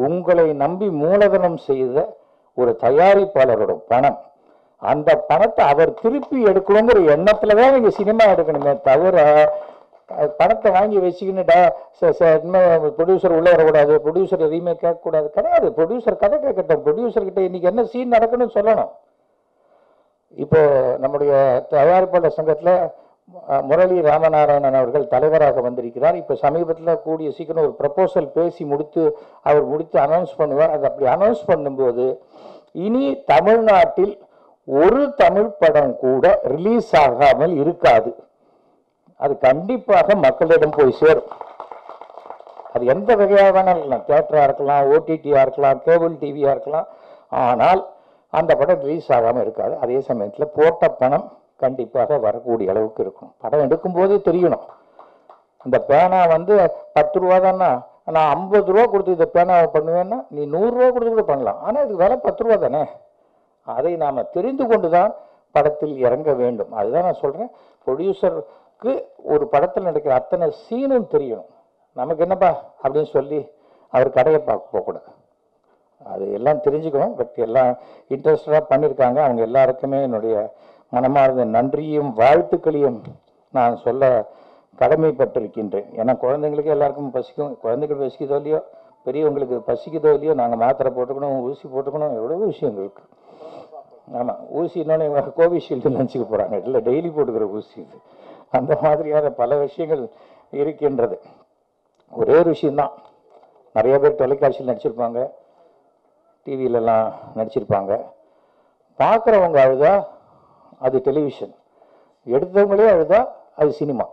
உங்களை நம்பி மூலதனம் செய்த ஒரு தயாரிப்பாளரோட பணம் அந்த பணத்தை அவர் திருப்பி எடுக்கணுங்கிற எண்ணத்துல தான் நீங்க சினிமா எடுக்கணுமே தவிர அஹ், பணத்தை வாங்கி வச்சுக்கின்னுடா ப்ரொடியூசர் உள்ள வரக்கூடாது ப்ரொடியூசர் எதையுமே கேட்கக்கூடாது கிடையாது ப்ரொடியூசர் கதை கேட்கட்டும் ப்ரொடியூசர் கிட்ட இன்னைக்கு என்ன சீன் நடக்கணும்னு சொல்லணும் இப்போ நம்முடைய தயாரிப்பாளர் சங்கத்துல அஹ், முரளி ராமநாராயணன் அவர்கள் தலைவராக வந்திருக்கிறார் இப்போ சமீபத்தில் கூடிய சீக்கிரம் ஒரு ப்ரப்போசல் பேசி முடித்து அவர் முடித்து அனௌன்ஸ் பண்ணுவார் அது அப்படி அனௌன்ஸ் பண்ணும்போது இனி தமிழ்நாட்டில் ஒரு தமிழ் படம் கூட ரிலீஸ் ஆகாமல் இருக்காது அது கண்டிப்பாக மக்களிடம் போய் சேரும் அது எந்த வகையாக வேணாலும் இருக்கலாம் தேட்டராக இருக்கலாம் ஓடிடியாக இருக்கலாம் கேபிள் டிவியாக இருக்கலாம் ஆனால் அந்த படம் ரிலீஸ் ஆகாமல் இருக்காது அதே சமயத்தில் போட்ட பணம் கண்டிப்பாக வரக்கூடிய அளவுக்கு இருக்கும் படம் எடுக்கும்போதே தெரியணும் இந்த பேனா வந்து பத்து ரூபா தானா நான் ஐம்பது ரூபா கொடுத்து இந்த பேனாவை பண்ணுவேன்னா நீ நூறுரூவா கொடுத்து கூட பண்ணலாம் ஆனால் இதுக்கு விலை பத்து ரூபா தானே அதை நாம் தெரிந்து கொண்டு தான் படத்தில் இறங்க வேண்டும் அதுதான் நான் சொல்கிறேன் ப்ரொடியூசருக்கு ஒரு படத்தில் நடக்கிற அத்தனை சீனும் தெரியணும் நமக்கு என்னப்பா அப்படின்னு சொல்லி அவர் கடையை பார்க்க போகக்கூடாது அது எல்லாம் தெரிஞ்சுக்கணும் பட் எல்லாம் இன்ட்ரெஸ்டடாக பண்ணியிருக்காங்க அவங்க எல்லாருக்குமே என்னுடைய மனமார்ந்த நன்றியும் வாழ்த்துக்களையும் நான் சொல்ல கடமைப்பட்டிருக்கின்றேன் ஏன்னா குழந்தைங்களுக்கு எல்லாருக்கும் பசிக்கும் குழந்தைகள் பசிக்குதோ இல்லையோ பெரியவங்களுக்கு பசிக்குதோ இல்லையோ நாங்கள் மாத்திரை போட்டுக்கணும் ஊசி போட்டுக்கணும் எவ்வளவோ விஷயங்கள் இருக்கு ஆமாம் ஊசி இன்னொன்று கோவிஷீல்டு நினச்சிக்க போகிறாங்க இல்லை டெய்லி போட்டுக்கிற ஊசி இது அந்த மாதிரியான பல விஷயங்கள் இருக்கின்றது ஒரே ஒரு விஷயம்தான் நிறைய பேர் தொலைக்காட்சியில் நடிச்சிருப்பாங்க டிவியிலலாம் நடிச்சிருப்பாங்க பார்க்குறவங்க அழுதா அது டெலிவிஷன் எடுத்தவங்களே அழுதா அது சினிமா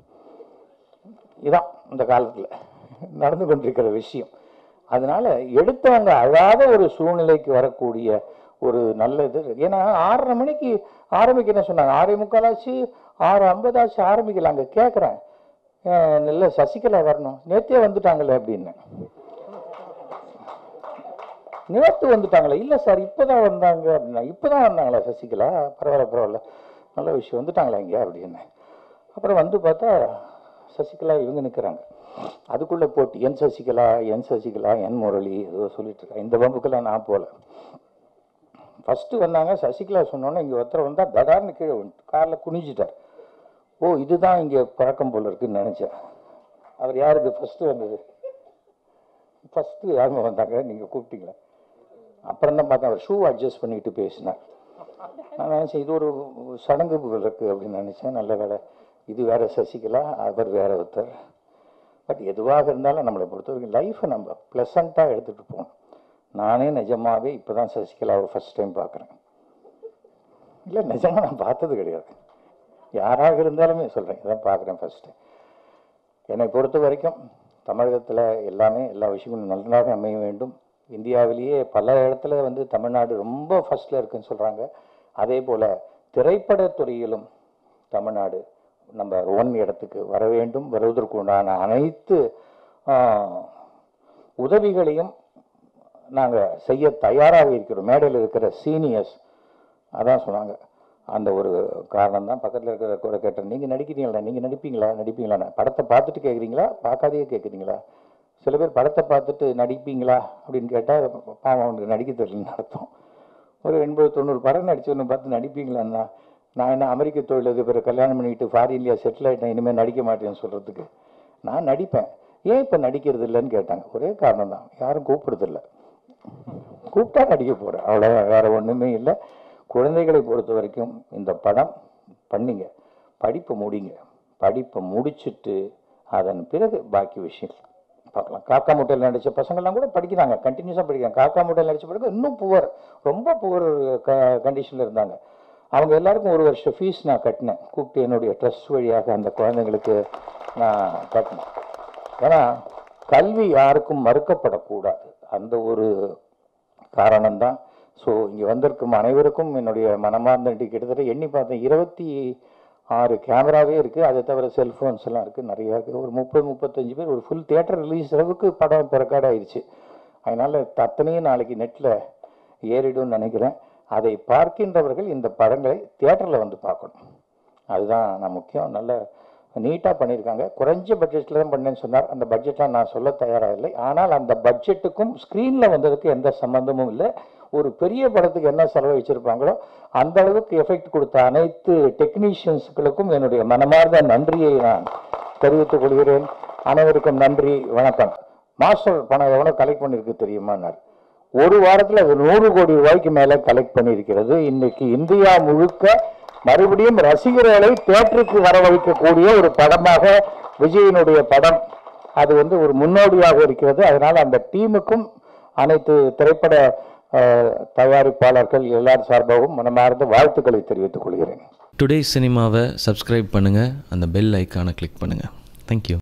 இதான் இந்த காலத்தில் நடந்து கொண்டிருக்கிற விஷயம் அதனால எடுத்தவங்க அழாத ஒரு சூழ்நிலைக்கு வரக்கூடிய ஒரு நல்ல இது ஏன்னா ஆறரை மணிக்கு ஆரம்பிக்க என்ன சொன்னாங்க ஆறே முக்காலாச்சு ஆறு ஐம்பதாச்சு ஆரம்பிக்கல அங்கே கேட்குறேன் இல்லை சசிகலா வரணும் நேத்தே வந்துட்டாங்களே அப்படின்னு நேற்று வந்துட்டாங்களா இல்லை சார் இப்போதான் வந்தாங்க அப்படின்னா இப்போதான் வந்தாங்களா சசிகலா பரவாயில்ல பரவாயில்ல நல்ல விஷயம் வந்துட்டாங்களா இங்கே அப்படின்னு அப்புறம் வந்து பார்த்தா சசிகலா இவங்க நிற்கிறாங்க அதுக்குள்ளே போட்டு என் சசிகலா என் சசிகலா என் முரளி ஏதோ சொல்லிட்டு இருக்கா இந்த பம்புக்கெல்லாம் நான் போகல ஃபஸ்ட்டு வந்தாங்க சசிகலா சொன்னோன்னே இங்கே ஒருத்தர் வந்தால் தடார்னு கீழே வந்துட்டு காரில் குனிஞ்சிட்டார் ஓ இதுதான் இங்கே பழக்கம் போல இருக்குன்னு நினச்சேன் அவர் யாருக்கு ஃபஸ்ட்டு வந்தது ஃபஸ்ட்டு யாருங்க வந்தாங்க நீங்கள் கூப்பிட்டீங்களா அப்புறம் தான் பார்த்தேன் அவர் ஷூ அட்ஜஸ்ட் பண்ணிட்டு பேசினார் நான் நினச்சேன் இது ஒரு சடங்கு போல இருக்கு அப்படின்னு நினச்சேன் நல்ல வேலை இது வேற சசிகலா அவர் வேற ஒருத்தர் பட் எதுவாக இருந்தாலும் நம்மளை பொறுத்த வரைக்கும் லைஃப்பை நம்ம ப்ளசண்ட்டாக எடுத்துகிட்டு போகணும் நானே நிஜமாவே இப்போ தான் சசிகலாவை ஃபஸ்ட் டைம் பார்க்குறேன் இல்லை நிஜமாக நான் பார்த்தது கிடையாது யாராக இருந்தாலுமே சொல்கிறேன் இதான் பார்க்குறேன் ஃபஸ்ட்டு என்னை பொறுத்த வரைக்கும் தமிழகத்தில் எல்லாமே எல்லா விஷயங்களும் நன்றாக அமைய வேண்டும் இந்தியாவிலேயே பல இடத்துல வந்து தமிழ்நாடு ரொம்ப ஃபர்ஸ்ட்ல இருக்குன்னு சொல்கிறாங்க அதே போல் திரைப்படத்துறையிலும் தமிழ்நாடு நம்ம ஒன் இடத்துக்கு வர வேண்டும் வருவதற்கு உண்டான அனைத்து ஆஹ், உதவிகளையும் நாங்கள் செய்ய தயாராக இருக்கிறோம் மேடையில் இருக்கிற சீனியர்ஸ் அதான் சொன்னாங்க அந்த ஒரு காரணம் தான் பக்கத்தில் இருக்கிற கூட கேட்டேன் நீங்கள் நடிக்கிறீங்களா நீங்கள் நடிப்பீங்களா நடிப்பீங்களா படத்தை பார்த்துட்டு கேட்குறீங்களா பார்க்காதே கேட்குறீங்களா சில பேர் படத்தை பார்த்துட்டு நடிப்பீங்களா அப்படின்னு கேட்டால் பாவம் அவனுக்கு நடிக்க தெரியலன்னு அர்த்தம் ஒரு எண்பது தொண்ணூறு படம் நடிச்சவனை பார்த்து நடிப்பீங்களான்னா நான் என்ன அமெரிக்க தொழிலதிபரை கல்யாணம் பண்ணிக்கிட்டு ஃபாரின்லையா செட்டில் ஆகிட்டேன் இனிமேல் நடிக்க மாட்டேன்னு சொல்கிறதுக்கு நான் நடிப்பேன் ஏன் இப்போ நடிக்கிறது இல்லைன்னு கேட்டாங்க ஒரே காரணம் தான் யாரும் கூப்பிடுறதில்ல கூப்பிட்டா நடிக்க போகிறேன் அவ்வளோ வேற ஒன்றுமே இல்லை குழந்தைகளை பொறுத்த வரைக்கும் இந்த படம் பண்ணிங்க படிப்பை முடிங்க படிப்பை முடிச்சிட்டு அதன் பிறகு பாக்கி விஷயம் பார்க்கலாம் காக்கா முட்டையில் நடித்த பசங்கள்லாம் கூட படிக்கிறாங்க கண்டினியூஸாக படிக்கிறாங்க காக்கா முட்டையில் நடித்த பிறகு இன்னும் புவர் ரொம்ப புவர் க கண்டிஷனில் இருந்தாங்க அவங்க எல்லாருக்கும் ஒரு வருஷம் ஃபீஸ் நான் கட்டினேன் கூப்பிட்டு என்னுடைய ட்ரஸ்ட் வழியாக அந்த குழந்தைங்களுக்கு நான் கட்டினேன் ஏன்னா கல்வி யாருக்கும் மறுக்கப்படக்கூடாது அந்த ஒரு காரணம்தான் ஸோ இங்கே வந்திருக்கும் அனைவருக்கும் என்னுடைய மனமார்ந்த நன்றி கிட்டத்தட்ட எண்ணி பார்த்தேன் இருபத்தி ஆறு கேமராவே இருக்குது அதை தவிர செல்ஃபோன்ஸ் எல்லாம் இருக்குது நிறையா இருக்குது ஒரு முப்பது முப்பத்தஞ்சு பேர் ஒரு ஃபுல் தியேட்டர் ரிலீஸ் அளவுக்கு படம் இப்போ ரெக்கார்ட் ஆயிடுச்சு அதனால் அத்தனையும் நாளைக்கு நெட்டில் ஏறிடும்னு நினைக்கிறேன் அதை பார்க்கின்றவர்கள் இந்த படங்களை தியேட்டரில் வந்து பார்க்கணும் அதுதான் நான் முக்கியம் நல்ல நீட்டாக பண்ணியிருக்காங்க குறைஞ்ச பட்ஜெட்டில் தான் பண்ணேன்னு சொன்னார் அந்த பட்ஜெட்டாக நான் சொல்ல தயாராக இல்லை ஆனால் அந்த பட்ஜெட்டுக்கும் ஸ்க்ரீனில் வந்ததுக்கு எந்த சம்மந்தமும் இல்லை ஒரு பெரிய படத்துக்கு என்ன செலவு வச்சுருப்பாங்களோ அந்த அளவுக்கு எஃபெக்ட் கொடுத்த அனைத்து டெக்னீஷியன்ஸுகளுக்கும் என்னுடைய மனமார்ந்த நன்றியை நான் தெரிவித்துக் கொள்கிறேன் அனைவருக்கும் நன்றி வணக்கம் மாஸ்டர் பணம் எவ்வளோ கலெக்ட் பண்ணியிருக்கு தெரியுமான்னார் ஒரு வாரத்தில் அது நூறு கோடி ரூபாய்க்கு மேலே கலெக்ட் பண்ணியிருக்கிறது இன்னைக்கு இந்தியா முழுக்க மறுபடியும் ரசிகர்களை தேட்டருக்கு வரவழைக்கக்கூடிய ஒரு படமாக விஜயனுடைய படம் அது வந்து ஒரு முன்னோடியாக இருக்கிறது அதனால் அந்த டீமுக்கும் அனைத்து திரைப்பட அஹ், தயாரிப்பாளர்கள் எல்லார் சார்பாகவும் மனமார்ந்த வாழ்த்துக்களை தெரிவித்துக் கொள்கிறேன் டுடே சினிமாவை சப்ஸ்கிரைப் பண்ணுங்கள் அந்த பெல் ஐக்கானை கிளிக் பண்ணுங்கள் தேங்க்யூ